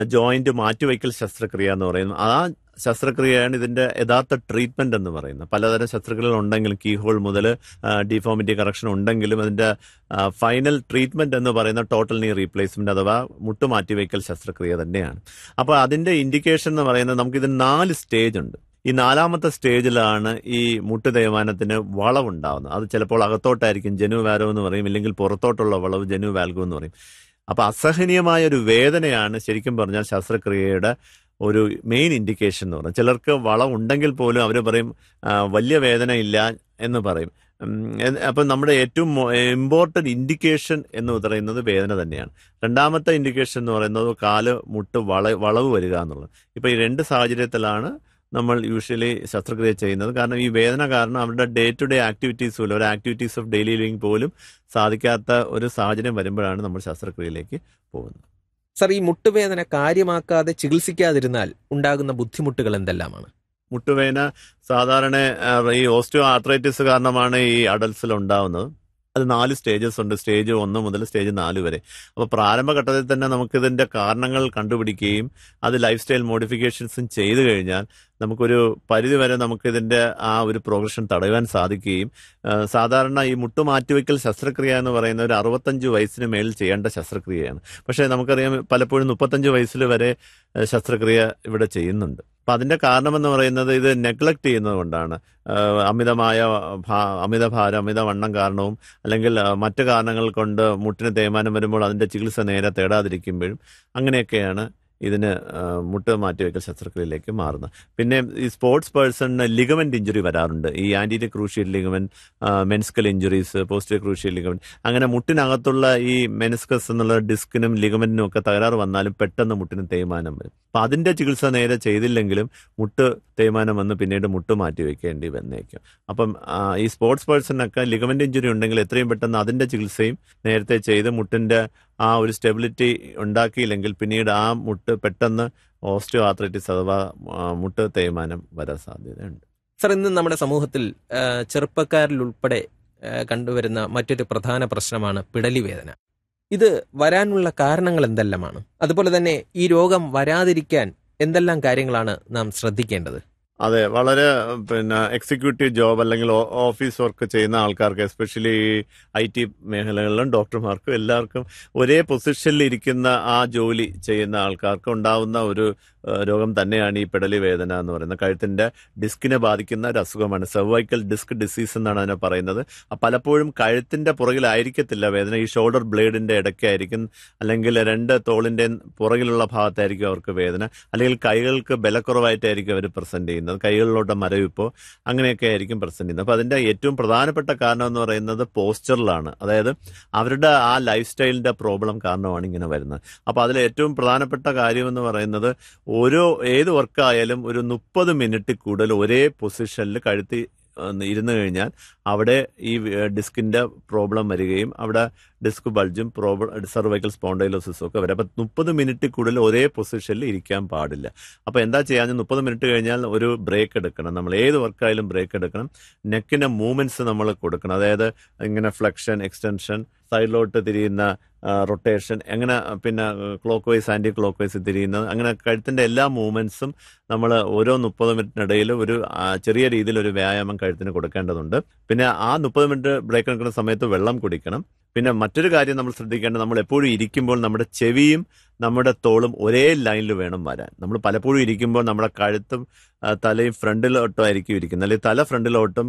joint മാറ്റിവയ്ക്കൽ ശസ്ത്രക്രിയ എന്ന് പറയുന്നത് ആ ശസ്ത്രക്രിയയാണ് ഇതിന്റെ യഥാർത്ഥ ട്രീറ്റ്മെന്റ് എന്ന് പറയുന്നത് പലതരം ശസ്ത്രക്രിയകൾ ഉണ്ടെങ്കിലും കീ ഹോൾ മുതൽ ഡിഫോമിറ്റി കറക്ഷൻ ഉണ്ടെങ്കിലും അതിന്റെ ഫൈനൽ ട്രീറ്റ്മെന്റ് എന്ന് പറയുന്ന ടോട്ടൽ നീ റീപ്ലേസ്മെന്റ് അഥവാ മുട്ട് മാറ്റിവയ്ക്കൽ ശസ്ത്രക്രിയ തന്നെയാണ് അപ്പോൾ അതിന്റെ ഇൻഡിക്കേഷൻ എന്ന് പറയുന്നത് നമുക്കിത് നാല് സ്റ്റേജ് ഉണ്ട് ഈ നാലാമത്തെ സ്റ്റേജിലാണ് ഈ മുട്ട് തേയ്മാനത്തിന് വളവുണ്ടാവുന്നത് അത് ചിലപ്പോൾ അകത്തോട്ടായിരിക്കും ജനു വാരോ എന്ന് പറയും ഇല്ലെങ്കിൽ പുറത്തോട്ടുള്ള വളവ് ജനു വാൽഗോ എന്ന് പറയും അപ്പൊ അസഹനീയമായ ഒരു വേദനയാണ് ശരിക്കും പറഞ്ഞാൽ ശസ്ത്രക്രിയയുടെ ഒരു മെയിൻ ഇൻഡിക്കേഷൻ എന്ന് പറയുന്നത് ചിലർക്ക് വളം ഉണ്ടെങ്കിൽ പോലും അവർ പറയും ആ, വലിയ വേദന ഇല്ല എന്ന് പറയും ഉം, എ- അപ്പം നമ്മുടെ ഏറ്റവും ഇമ്പോർട്ടൻറ്റ് ഇൻഡിക്കേഷൻ എന്ന് പറയുന്നത് വേദന തന്നെയാണ് രണ്ടാമത്തെ ഇൻഡിക്കേഷൻ എന്ന് പറയുന്നത് കാല് മുട്ട് വള വളവ് വരിക എന്നുള്ളത് ഇപ്പം ഈ രണ്ട് സാഹചര്യത്തിലാണ് നമ്മൾ യൂഷ്വലി ശസ്ത്രക്രിയ ചെയ്യുന്നത് കാരണം ഈ വേദന കാരണം അവരുടെ ഡേ ടു ഡേ ആക്ടിവിറ്റീസ് പോലും ഒരു ആക്ടിവിറ്റീസ് ഓഫ് ഡെയിലി ലിവിങ് പോലും സാധിക്കാത്ത ഒരു സാഹചര്യം വരുമ്പോഴാണ് നമ്മൾ ശസ്ത്രക്രിയയിലേക്ക് പോകുന്നത് സർ ഈ മുട്ടുവേദന കാര്യമാക്കാതെ ചികിത്സിക്കാതിരുന്നാൽ ഉണ്ടാകുന്ന ബുദ്ധിമുട്ടുകൾ എന്തെല്ലാമാണ് മുട്ടുവേദന സാധാരണ ആ, ഈ ഓസ്റ്റിയോ ആർത്രൈറ്റിസ് കാരണമാണ് ഈ അഡൽസിൽ ഉണ്ടാവുന്നത് അത് നാല് സ്റ്റേജസ് ഉണ്ട് സ്റ്റേജ് ഒന്ന് മുതൽ സ്റ്റേജ് നാല് വരെ അപ്പോൾ പ്രാരംഭഘട്ടത്തിൽ തന്നെ നമുക്കിതിന്റെ കാരണങ്ങൾ കണ്ടുപിടിക്കുകയും അത് ലൈഫ് സ്റ്റൈൽ മോഡിഫിക്കേഷൻസും ചെയ്തു കഴിഞ്ഞാൽ നമുക്കൊരു പരിധിവരെ നമുക്കിതിന്റെ ആ ഒരു പ്രോഗ്രഷൻ തടയുവാൻ സാധിക്കുകയും ആ, സാധാരണ ഈ മുട്ടു മാറ്റിവെക്കൽ ശസ്ത്രക്രിയ എന്ന് പറയുന്ന ഒരു അറുപത്തഞ്ച് വയസ്സിന് മേൽ ചെയ്യേണ്ട ശസ്ത്രക്രിയയാണ് പക്ഷേ നമുക്കറിയാം പലപ്പോഴും മുപ്പത്തഞ്ച് വയസ്സിൽ വരെ ആ, ശസ്ത്രക്രിയ ഇവിടെ ചെയ്യുന്നുണ്ട് അപ്പം അതിന്റെ കാരണമെന്ന് പറയുന്നത് ഇത് നെഗ്ലക്ട് ചെയ്യുന്നത് കൊണ്ടാണ് ആ, അമിതമായ ഭാ- അമിതഭാരം അമിതവണ്ണം കാരണവും അല്ലെങ്കിൽ ആ, മറ്റു കാരണങ്ങൾ കൊണ്ട് മുട്ടിന് തേയ്മാനം വരുമ്പോൾ അതിന്റെ ചികിത്സ നേരെ തേടാതിരിക്കുമ്പോഴും അങ്ങനെയൊക്കെയാണ് ഇതിന് ആ, മുട്ട് മാറ്റിവെക്കൽ ശസ്ത്രക്രിയയിലേക്ക് മാറുന്നത് പിന്നെ ഈ സ്പോർട്സ് പേഴ്സണിന് ലിഗമെന്റ് ഇഞ്ചുറി വരാറുണ്ട് ഈ anterior cruciate ligament meniscal injuries posterior cruciate ligament അങ്ങനെ മുട്ടിനകത്തുള്ള ഈ മെനിസ്കസ് എന്നുള്ള ഡിസ്കിനും ലിഗമെന്റിനും ഒക്കെ തകരാറ് വന്നാലും പെട്ടെന്ന് മുട്ടിന് തേയ്മാനം വരും അപ്പൊ അതിന്റെ ചികിത്സ നേരെ ചെയ്തില്ലെങ്കിലും മുട്ട് തേയ്മാനം വന്ന് പിന്നീട് മുട്ട് മാറ്റി വെക്കേണ്ടി വന്നേക്കും അപ്പം ആ, ഈ സ്പോർട്സ് പേഴ്സണിനൊക്കെ ലിഗമെന്റ് ഇഞ്ചുറി ഉണ്ടെങ്കിൽ എത്രയും പെട്ടെന്ന് അതിന്റെ ചികിത്സയും നേരത്തെ ചെയ്ത് മുട്ടിന്റെ ആ ഒരു സ്റ്റെബിലിറ്റി ഉണ്ടാക്കിയില്ലെങ്കിൽ പിന്നീട് ആ മുട്ട് പെട്ടെന്ന് ഓസ്റ്റിയോ ആർത്രൈറ്റിസ് അഥവാ ആ, മുട്ട് തേയ്മാനം വരാൻ സാധ്യതയുണ്ട് സർ ഇന്ന് നമ്മുടെ സമൂഹത്തിൽ ആ, ചെറുപ്പക്കാരിൽ ഉൾപ്പെടെ ആ, കണ്ടുവരുന്ന മറ്റൊരു പ്രധാന പ്രശ്നമാണ് പിടലി വേദന ഇത് വരാനുള്ള കാരണങ്ങൾ എന്തെല്ലാമാണ് അതുപോലെ തന്നെ ഈ രോഗം വരാതിരിക്കാൻ എന്തെല്ലാം കാര്യങ്ങളാണ് നാം ശ്രദ്ധിക്കേണ്ടത് അതെ വളരെ പിന്നെ എക്സിക്യൂട്ടീവ് ജോബ് അല്ലെങ്കിൽ ഓ- ഓഫീസ് വർക്ക് ചെയ്യുന്ന ആൾക്കാർക്ക് എസ്പെഷ്യലി ഐ ടി മേഖലകളിലും ഡോക്ടർമാർക്കും എല്ലാവർക്കും ഒരേ പൊസിഷനിൽ ഇരിക്കുന്ന ആ ജോലി ചെയ്യുന്ന ആൾക്കാർക്ക് ഉണ്ടാവുന്ന ഒരു ഏഹ്, രോഗം തന്നെയാണ് ഈ പെടലി വേദന എന്ന് പറയുന്നത് കഴുത്തിന്റെ ഡിസ്കിനെ ബാധിക്കുന്ന ഒരു അസുഖമാണ് സെർവൈക്കൽ ഡിസ്ക് ഡിസീസ് എന്നാണ് അതിനെ പറയുന്നത് അപ്പൊ പലപ്പോഴും കഴുത്തിന്റെ പുറകിലായിരിക്കത്തില്ല വേദന ഈ ഷോൾഡർ ബ്ലേഡിന്റെ ഇടയ്ക്കായിരിക്കും അല്ലെങ്കിൽ രണ്ട് തോളിന്റെ പുറകിലുള്ള ഭാഗത്തായിരിക്കും അവർക്ക് വേദന അല്ലെങ്കിൽ കൈകൾക്ക് ബലക്കുറവായിട്ടായിരിക്കും അവർ പ്രസന്റ് ചെയ്യുന്നത് കൈകളിലോട്ട് മരവിപ്പോ അങ്ങനെയൊക്കെ ആയിരിക്കും പ്രസന്റ് ചെയ്യുന്നത് അപ്പൊ അതിന്റെ ഏറ്റവും പ്രധാനപ്പെട്ട കാരണം എന്ന് പറയുന്നത് പോസ്ചറിലാണ് അതായത് അവരുടെ ആ ലൈഫ് സ്റ്റൈലിന്റെ പ്രോബ്ലം കാരണമാണ് ഇങ്ങനെ വരുന്നത് അപ്പൊ അതിൽ ഏറ്റവും പ്രധാനപ്പെട്ട കാര്യം എന്ന് പറയുന്നത് ഓരോ ഏത് വർക്കായാലും ഒരു മുപ്പത് മിനിറ്റ് കൂടുതൽ ഒരേ പൊസിഷനിൽ കഴുത്തി ഒന്ന് ഇരുന്ന് കഴിഞ്ഞാൽ അവിടെ ഈ ഡിസ്കിന്റെ പ്രോബ്ലം വരികയും അവിടെ ഡിസ്ക് ബൾജും പ്രോബ്ലം സെർവൈക്കൽ സ്പോണ്ടൈലോസിസും ഒക്കെ വരും അപ്പൊ മുപ്പത് മിനിറ്റ് കൂടുതൽ ഒരേ പൊസിഷനിൽ ഇരിക്കാൻ പാടില്ല അപ്പൊ എന്താ ചെയ്യാൻ മുപ്പത് മിനിറ്റ് കഴിഞ്ഞാൽ ഒരു ബ്രേക്ക് എടുക്കണം നമ്മൾ ഏത് വർക്കായാലും ബ്രേക്ക് എടുക്കണം നെക്കിന്റെ മൂവ്മെന്റ്സ് നമ്മൾ കൊടുക്കണം അതായത് ഇങ്ങനെ ഫ്ലെക്ഷൻ എക്സ്റ്റൻഷൻ സൈഡിലോട്ട് തിരിയുന്ന റൊട്ടേഷൻ അങ്ങനെ പിന്നെ clockwise anticlockwise തിരിയുന്നത് അങ്ങനെ കഴുത്തിന്റെ എല്ലാ മൂവ്മെന്റ്സും നമ്മൾ ഓരോ മുപ്പത് മിനിറ്റിനിടയിൽ ഒരു ആ, ചെറിയ രീതിയിൽ ഒരു വ്യായാമം കഴുത്തിന് കൊടുക്കേണ്ടതുണ്ട് പിന്നെ ആ മുപ്പത് മിനിറ്റ് ബ്രേക്ക് എടുക്കുന്ന സമയത്ത് വെള്ളം കുടിക്കണം പിന്നെ മറ്റൊരു കാര്യം നമ്മൾ ശ്രദ്ധിക്കേണ്ടത് നമ്മൾ എപ്പോഴും ഇരിക്കുമ്പോൾ നമ്മുടെ ചെവിയും നമ്മുടെ തോളും ഒരേ ലൈനിൽ വേണം വരാൻ നമ്മൾ പലപ്പോഴും ഇരിക്കുമ്പോൾ നമ്മുടെ കഴുത്തും ആ, തലയും ഫ്രണ്ടിലോട്ടും ആയിരിക്കും ഇരിക്കുന്നത് അല്ലെങ്കിൽ തല ഫ്രണ്ടിലോട്ടും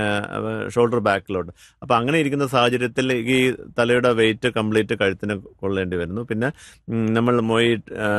ഷോൾഡർ ബാക്കിലോട്ടും അപ്പൊ അങ്ങനെ ഇരിക്കുന്ന സാഹചര്യത്തിൽ ഈ തലയുടെ വെയിറ്റ് കംപ്ലീറ്റ് കഴുത്തിന് കൊള്ളേണ്ടി വരുന്നു പിന്നെ ഉം, നമ്മൾ മൊയ്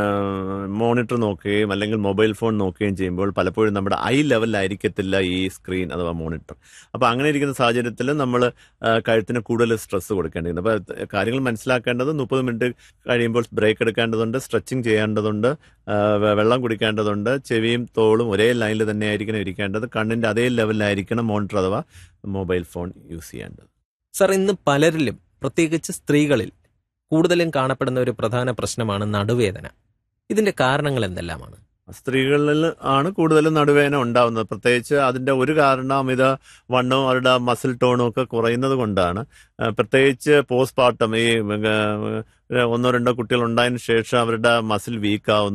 മോണിറ്റർ നോക്കുകയും അല്ലെങ്കിൽ മൊബൈൽ ഫോൺ നോക്കുകയും ചെയ്യുമ്പോൾ പലപ്പോഴും നമ്മുടെ ഐ ലെവലിലായിരിക്കത്തില്ല ഈ സ്ക്രീൻ അഥവാ മോണിറ്റർ അപ്പൊ അങ്ങനെ ഇരിക്കുന്ന സാഹചര്യത്തിൽ നമ്മൾ കഴുത്തിന് കൂടുതൽ സ്ട്രെസ് കൊടുക്കേണ്ടി വരുന്നു അപ്പൊ കാര്യങ്ങൾ മനസ്സിലാക്കേണ്ടത് മുപ്പത് മിനിറ്റ് കഴിയുമ്പോൾ ബ്രേക്ക് എടുക്കേണ്ടതുണ്ട് സ്ട്രെച്ചിങ് ചെയ്യേണ്ടതുണ്ട് ആ, വെ- വെള്ളം കുടിക്കേണ്ടതുണ്ട് ചെവിയും തോളും ഒരേ ലൈനിൽ തന്നെ ആയിരിക്കണം ഇരിക്കേണ്ടത് കണ്ണിന്റെ അതേ ലെവലിലായിരിക്കണം മോണിറ്റർ അഥവാ മൊബൈൽ ഫോൺ യൂസ് ചെയ്യേണ്ടത് സർ ഇന്ന് പലരിലും പ്രത്യേകിച്ച് സ്ത്രീകളിൽ കൂടുതലും കാണപ്പെടുന്ന ഒരു പ്രധാന പ്രശ്നമാണ് നടുവേദന ഇതിന്റെ കാരണങ്ങൾ എന്തെല്ലാമാണ് സ്ത്രീകളിൽ ആണ് കൂടുതലും നടുവേദന ഉണ്ടാവുന്നത് പ്രത്യേകിച്ച് അതിന്റെ ഒരു കാരണം അമിത വണ്ണവും അവരുടെ മസിൽ ടോണും ഒക്കെ കുറയുന്നത് കൊണ്ടാണ് ആ, പ്രത്യേകിച്ച് പോസ്റ്റ് പാർട്ടം ഈ ആ, ഒന്നോ രണ്ടോ കുട്ടികൾ ഉണ്ടായതിനു ശേഷം അവരുടെ മസിൽ വീക്ക് ആവുന്നു